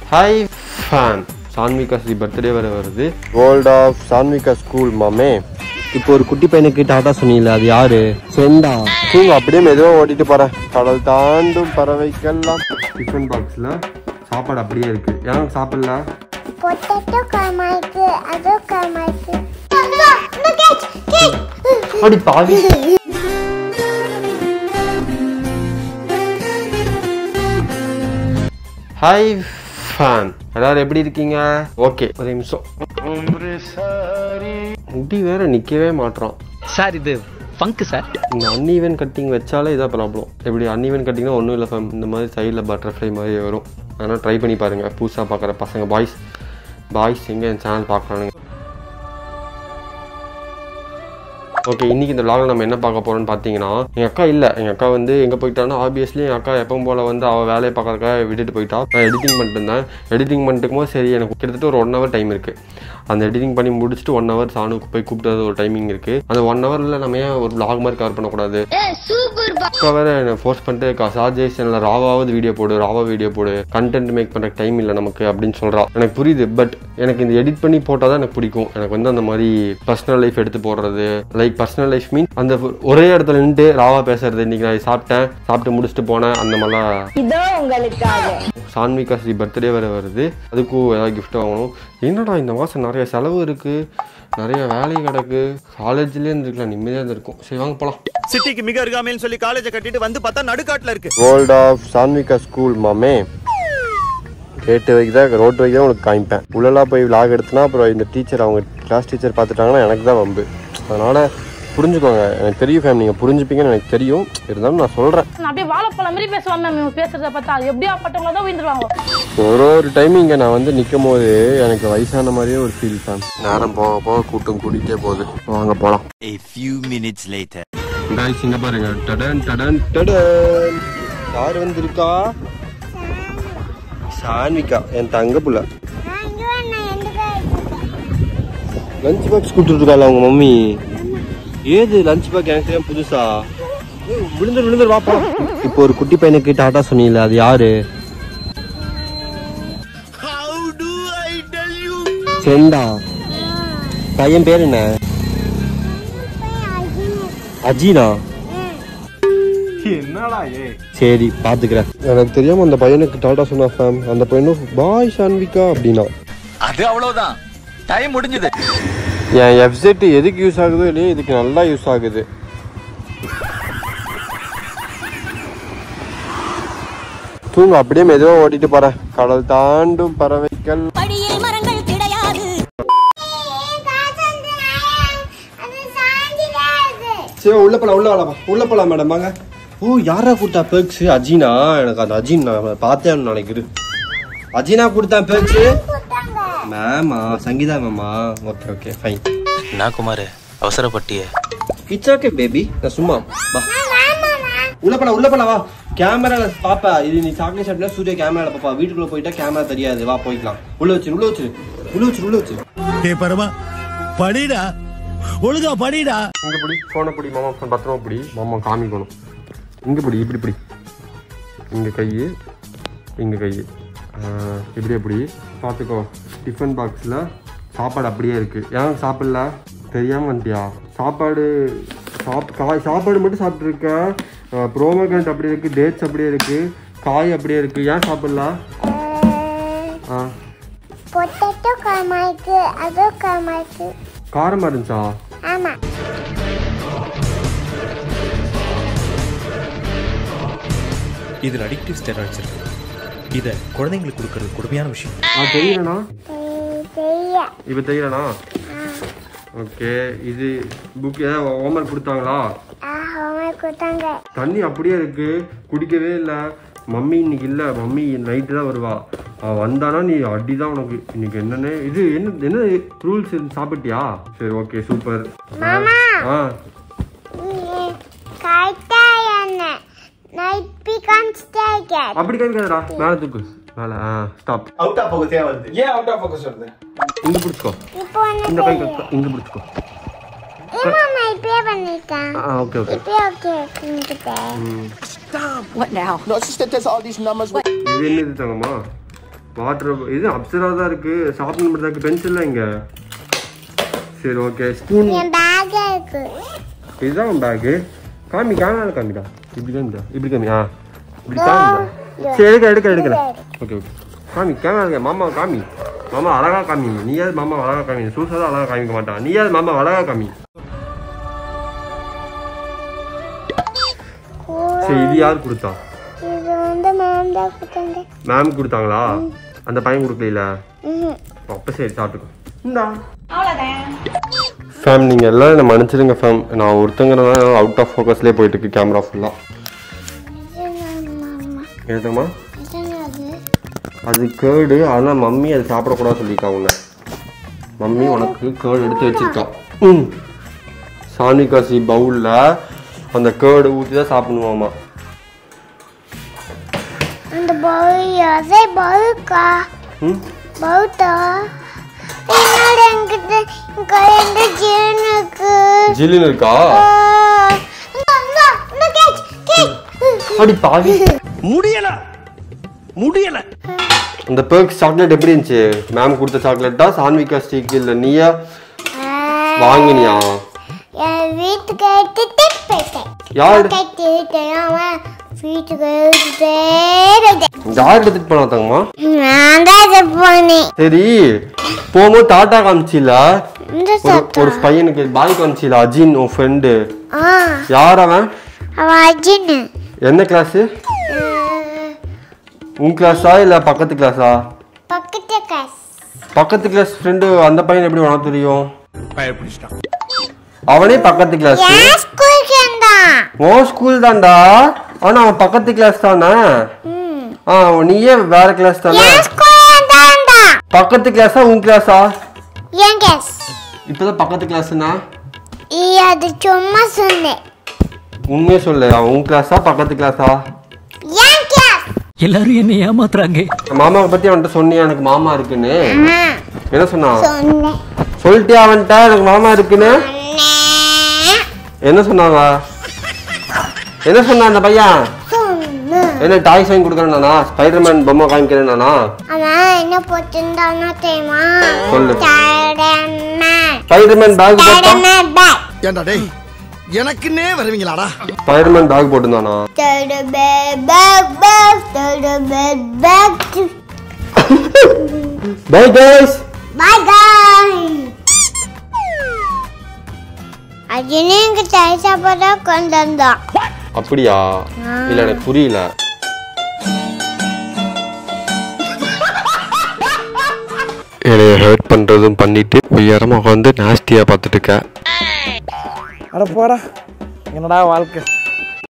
Hi fan Sanvika Shri birthday வர வருது world of Saanvika school மாமே இப்போ ஒரு குட்டி பையனுக்கு டாடா சொன்னீங்களே அது யாரு செண்டா தூங்க அப்படியே மெதுவாக ஓட்டிட்டு போறேன் கடல் தாண்டும் பறவைக்கெல்லாம் டிஃபன் பாக்ஸில் சாப்பாடு அப்படியே இருக்கு ஏன் சாப்பிடல பொட்டேட்டோ காமாய்க்கு அது காமாய்க்கு கேட்ச் கேட்ச் அப்படி பாவி ஹாய் ஃபேன் எல்லாரும் எப்படி இருக்கீங்க ஓகே ஒரு நிமிஷம் முடி வேற நிக்கவே மாட்றான் சார் இது ஃபங்க் சார் இந்த அன்ஈவன் கட்டிங் வச்சாலே இதான் ப்ராப்ளம் எப்படி அன்ஈவன் கட்டிங்னா ஒன்றும் இல்லை ஃபேம் இந்த மாதிரி சைடில் பட்டர்ஃப்ளை மாதிரி வரும் அதனால் ட்ரை பண்ணி பாருங்கள் புதுசாக பார்க்குற பசங்க பாய்ஸ் பாய்ஸ் எங்கே என் சேனல் பார்க்குறானுங்க ஓகே இன்னைக்கு இந்த vlogல நம்ம என்ன பார்க்க போறோம்னு பார்த்தீங்கன்னா எங்கள் அக்கா இல்லை எங்கள் அக்கா வந்து எங்கே போயிட்டான்னா ஆப்வியஸ்லி எங்கள் அக்கா எப்பவும் போல் வந்து அவள் வேலையை பார்க்கறதுக்காக விட்டுட்டு போயிட்டா நான் எடிட்டிங் பண்ணிட்டு இருந்தேன் எடிட்டிங் பண்ணிட்டு இருக்கும்போது சரி எனக்கு கிட்டத்தட்ட ஒரு ஒன் ஹவர் டைம் இருக்குது அந்த எடிட்டிங் பண்ணி முடிச்சுட்டு ஒன் ஹவர் சாணுக்கு போய் கூப்பிட்டது ஒரு டைமிங் இருக்குது அந்த ஒன் ஹவரில் நம்ம ஏன் ஒரு vlog மாதிரி கவர் பண்ணக்கூடாது அக்கா வேற என்னை ஃபோர்ஸ் பண்ணிட்டு இருக்கா சார்ஜே சேனலில் ராவாவது வீடியோ போடு ராவா வீடியோ போடு கண்டென்ட் மேக் பண்ணுற டைம் இல்லை நமக்கு அப்படின்னு சொல்கிறா எனக்கு புரியுது பட் எனக்கு இந்த எடிட் பண்ணி போட்டால் தான் எனக்கு பிடிக்கும் எனக்கு வந்து அந்த மாதிரி பர்சனல் லைஃப் எடுத்து போடுறது லைக் பர்சனல் லைஃப் மீன் அந்த ஒரே இடத்துல நின்று ராவா பேசுறது இன்னைக்கு நான் சாப்பிட்டேன் சாப்பிட்டு முடிச்சுட்டு போனேன் அந்த மாதிரிலாம் இதோ உங்களுக்காக சான்விகா ஸ்ரீ பர்த்டே வேறு வருது அதுக்கும் ஏதாவது gift வாங்கணும் என்னடா இந்த மாதம் நிறைய செலவு இருக்குது நிறைய வேலை கிடக்கு காலேஜ்லேயே இருந்துருக்கலாம் நிம்மதியாக இருந்திருக்கும் சரி வாங்க போகலாம் சிட்டிக்கு மிக அருகாமைன்னு சொல்லி காலேஜை கட்டிட்டு வந்து பார்த்தா நடுக்காட்டுல இருக்கு வேர்ல்ட் ஆஃப் சான்விகா ஸ்கூல் மாமே கேட்டு வைக்க தான் ரோட்டு வைக்க தான் உங்களுக்கு காமிப்பேன் உள்ளெல்லாம் போய் விலாக் எடுத்தனா அப்புறம் இந்த டீச்சர் அவங்க கிளாஸ் டீச்சர் பார்த்துட்டாங்கன்னா எனக்கு தான் வம்பு அதனால் புரிஞ்சுக்கோங்க எனக்கு தெரியும் ஃபேம் நீங்கள் புரிஞ்சுப்பீங்கன்னு எனக்கு தெரியும் இருந்தாலும் நான் சொல்கிறேன் நான் அப்படியே வாழைப்பழம் மாதிரி பேசுவான் மேம் இவன் பேசுறத பார்த்தா அது எப்படியா பட்டவங்கள தான் விழுந்துருவாங்க ஒரு ஒரு டைம் இங்கே நான் வந்து நிற்கும் போது எனக்கு வயசான மாதிரியே ஒரு ஃபீல் ஃபேம் நேரம் போக போக கூட்டம் கூட்டிகிட்டே போகுது வாங்க போகலாம் A few minutes later guys இங்க பாருங்க டடன் டடன் டடன் யார் வந்திருக்கா சான்விகா என் தங்க புள்ள நான் இங்க வரணும் எந்த லஞ்ச் பாக்ஸ் கொடுத்துருக்காள் அவங்க மம்மி ஏது லஞ்ச் பாக்ஸ் எனக்கு தெரியும் புதுசா ஏய், விழுந்துரு விழுந்துரு வா போலாம் இப்போ ஒரு குட்டி பையனுக்கு டாடா சொன்னீங்களே அது யாரு செண்டா பையன் பேர் என்ன அஜீனா சரி பாத்துக்கிறேன் எனக்கு தெரியாம அந்த பையனுக்கு டாடா சொன்னா ஃபேம் அந்த பையனும் பாய் சான்விகா அப்படின்னா அது அவ்வளவுதான் டைம் முடிஞ்சது என் எஃப்செட் எதுக்கு யூஸ் ஆகுதோ இல்லையோ இதுக்கு நல்லா யூஸ் ஆகுது தூங்க அப்படியே மெதுவாக ஓட்டிட்டு போறேன் கடல் தாண்டும் பறவைகள் படியில் மரங்கள் கிடையாது அது சாஞ்சிடாது சரி உள்ள போலாம் உள்ள வரலாம் உள்ள போலாம் மேடம் வாங்க ஓ யாரா கொடுத்தா பேக்ஸ் அஜினா எனக்கு அந்த அஜின் நான் பார்த்தேன் நினைக்குது அஜினா கொடுத்தா பேக்ஸ் மேமா சங்கீதா மேமா ஓகே ஓகே ஃபைன் நான் குமார் அவசரப்பட்டிய இட்ஸ் ஓகே பேபி நான் சும்மா வா உள்ள போலாம் உள்ள போலாம் வா கேமரால பாப்பா இது நீ சாக்லேட் சாப்பிட்டா சூர்யா கேமரால பாப்பா வீட்டுக்குள்ள போயிட்டா கேமரா தெரியாது வா போய்க்கலாம் உள்ள வச்சிரு உள்ள வச்சிரு உள்ள வச்சிரு உள்ள வச்சிரு ஏ பரமா படிடா ஒழுங்கா படிடா இங்க பிடி போனை பிடி மாமா phone பத்திரமா பிடி மாமா காமிக்கணும் இங்க பிடி இப்படி பிடி இங்க கை இங்க கை இப்படி எப்படி பார்த்துக்கோ டிஃபன் பாக்ஸில் சாப்பாடு அப்படியே இருக்கு ஏன் சாப்பிடல தெரியாம வந்துட்டியா சாப்பாடு சாப் காய் சாப்பாடு மட்டும் சாப்பிட்ருக்க ப்ரோமோகண்ட் அப்படி இருக்கு டேட்ஸ் அப்படியே இருக்கு காய் அப்படியே இருக்கு ஏன் சாப்பிடல ஆ பொட்டேட்டோ காமாய்க்கு அது காமாய்க்கு காரமாக இருந்துச்சா ஆமா இதில் அடிக்டிவ் ஸ்டெராய்ட்ஸ் இருக்கு இதை குழந்தைங்களுக்கு கொடுக்கறது கொடுமையான விஷயம் ஆ தெரியலண்ணா தெரிய இப்போ தெரியலண்ணா ஓகே இது புக் ஏதாவது ஹோம்ஒர்க் கொடுத்தாங்களா ஆ ஹோம்ஒர்க் கொடுத்தாங்க தண்ணி அப்படியே இருக்கு குடிக்கவே இல்லை மம்மி இன்னைக்கு இல்லை மம்மி நைட்டு தான் வருவா அவ வந்தானா நீ அடிதான் உனக்கு இன்னைக்கு என்னன்னு இது என்ன என்ன ரூல்ஸ் சாப்பிட்டியா சரி ஓகே சூப்பர் ஆ கரெக்டா என்ன நைட் பிகான் ஸ்டேக்கர் அப்படி கேட்காதடா மேலே தூக்கு மேலே ஆ ஸ்டாப் அவுட் ஆஃப் ஃபோக்கஸே வருது ஏன் அவுட் ஆஃப் ஃபோக்கஸ் வருது இங்கே பிடிச்சிக்கோ இப்போ இந்த கை ஒன்று இங்கே பிடிச்சிக்கோ ஏமா நான் இப்பயே பண்ணிட்டேன் ஆ ஓகே ஓகே இப்பயே ஓகே இருக்குங்கிட்டேன் What now? இது என்னது தங்கம்மா வாட்டர் இது அப்சரா தான் இருக்கு ஷாப்பிங் பண்ணுறதுக்கு பென்சில் இங்க சரி ஓகே ஸ்பூன் என் பேக்கே இருக்கு இதுதான் பேக்கு காமி கேமரா காமிடா இப்படி காமிடா இப்படி காமி ஆ இப்படி காமிடா சரி எடுக்க எடுக்க எடுக்கல ஓகே ஓகே காமி கேமரா மாமா காமி மாமா அழகா காமி நீயாவது மாமா அழகா காமி சூசா தான் அழகா காமிக்க மாட்டான் நீயாவது மாமா அழகா காமி சரி இது யார் கொடுத்தா இது வந்து மேம் தான் கொடுத்தாங்க மேம் கொடுத்தாங்களா அந்த பையன் கொடுக்கல ம் அப்போ சரி சாப்பிட்டுக்கோ இந்தா ஃபேம் நீங்கள் எல்லாம் என்னை மன்னிச்சிடுங்க ஃபேம் நான் ஒருத்தங்கிறத அவுட் ஆஃப் ஃபோக்கஸ்லேயே போயிட்டு இருக்கு கேமரா ஃபுல்லாக எழுதுமா அது கேர்டு ஆனால் மம்மி அது சாப்பிடக்கூடாது சொல்லியிருக்கா உன்னை மம்மி உனக்கு கேர்டு எடுத்து வச்சிருக்கா ம் சாணிகாசி பவுலில் அந்த கேர்டு ஊற்றி தான் சாப்பிடணுமாமா அந்த பவுல் அதே பவுல்க்கா ம் பவுட்டா என்னோட என்கிட்ட இங்க ரெண்டு ஜீனுக்கு ஜில்லுன்னு இருக்கா அடி பாவி முடியல முடியல அந்த பேர்க்ஸ் சாக்லேட் எப்படி இருந்துச்சு மேம் கொடுத்த சாக்லேட்டா சான்விகா ஸ்டிக் இல்லை நீயா வாங்கினியா என் வீட்டுக்கு எடுத்துட்டு போயிட்டேன் யார் கட்டிட்டேன் அவன் வீட்டுக்கு எடுத்துட்டே போயிட்டேன் யார் எடுத்துட்டு போனா தங்கம்மா நான் தான் இது போனேன் சரி போகும்போது டாட்டா காமிச்சில இந்த ஒரு சத்தம் ஒரு பையனுக்கு பாய் காமிச்சில அஜின் உன் ஃப்ரெண்டு ஆ யார் அவன் அவன் அர்ஜுன் என்ன கிளாஸு உன் கிளாஸா இல்லை பக்கத்து கிளாஸா பக்கத்து காசு பக்கத்து கிளாஸ் ஃப்ரெண்டு அந்த பையன் எப்படி உனக்கு தெரியும் பயப்பிடிச்சிட்டான் அவனே பக்கத்து கிளாஸ் என் ஸ்கூல் சேர்ந்தான் உன் ஸ்கூல் தான்டா ஆனா அவன் பக்கத்து கிளாஸ் தானே ஆ நீயே வேற கிளாஸ் தானே என் ஸ்கூல் தான்டா பக்கத்து கிளாஸா உன் கிளாஸா என் கேஸ் இப்பதான் பக்கத்து கிளாஸ்னா அது சும்மா சொன்னேன் உண்மையே சொல்லு அவன் உன் கிளாஸா பக்கத்து கிளாஸா என் கேஸ் எல்லாரும் என்ன ஏமாத்துறாங்க மாமாவை பத்தி அவன்கிட்ட சொன்னியா எனக்கு மாமா இருக்குன்னு என்ன சொன்னான் சொன்னேன் சொல்லிட்டியா அவன்கிட்ட எனக்கு மாமா இருக்குன்னு சொன்னேன் என்ன சொன்னாங்க என்ன சொன்னான் அந்த பையன் சொன்னேன் என்ன டாய்ஸ் வாங்கி கொடுக்குறேன் ஸ்பைடர்மேன் பொம்மை காமிக்கிறேன் நானா அவன் என்ன போட்டிருந்தானோ தெரியுமா சொல்லு. ஸ்பைடர்மேன் ஸ்பைடர்மேன் பேக் போட்டா ஸ்பைடர்மேன் பேக் ஏண்டா டேய் எனக்குன்னே வருவீங்களாடா ஸ்பைடர்மேன் பேக் போட்டிருந்தானா Spiderman bag bag Spiderman bag bye guys bye guy அஜினு எங்க தாய் சாப்பாடா கொண்டு வந்தான் அப்படியா இல்ல எனக்கு புரியல என்னைய ஹர்ட் பண்றதும் பண்ணிட்டு உயரமா உட்காந்து நாஸ்டியா பார்த்துட்டு இருக்க அட போடா என்னடா வாழ்க்கை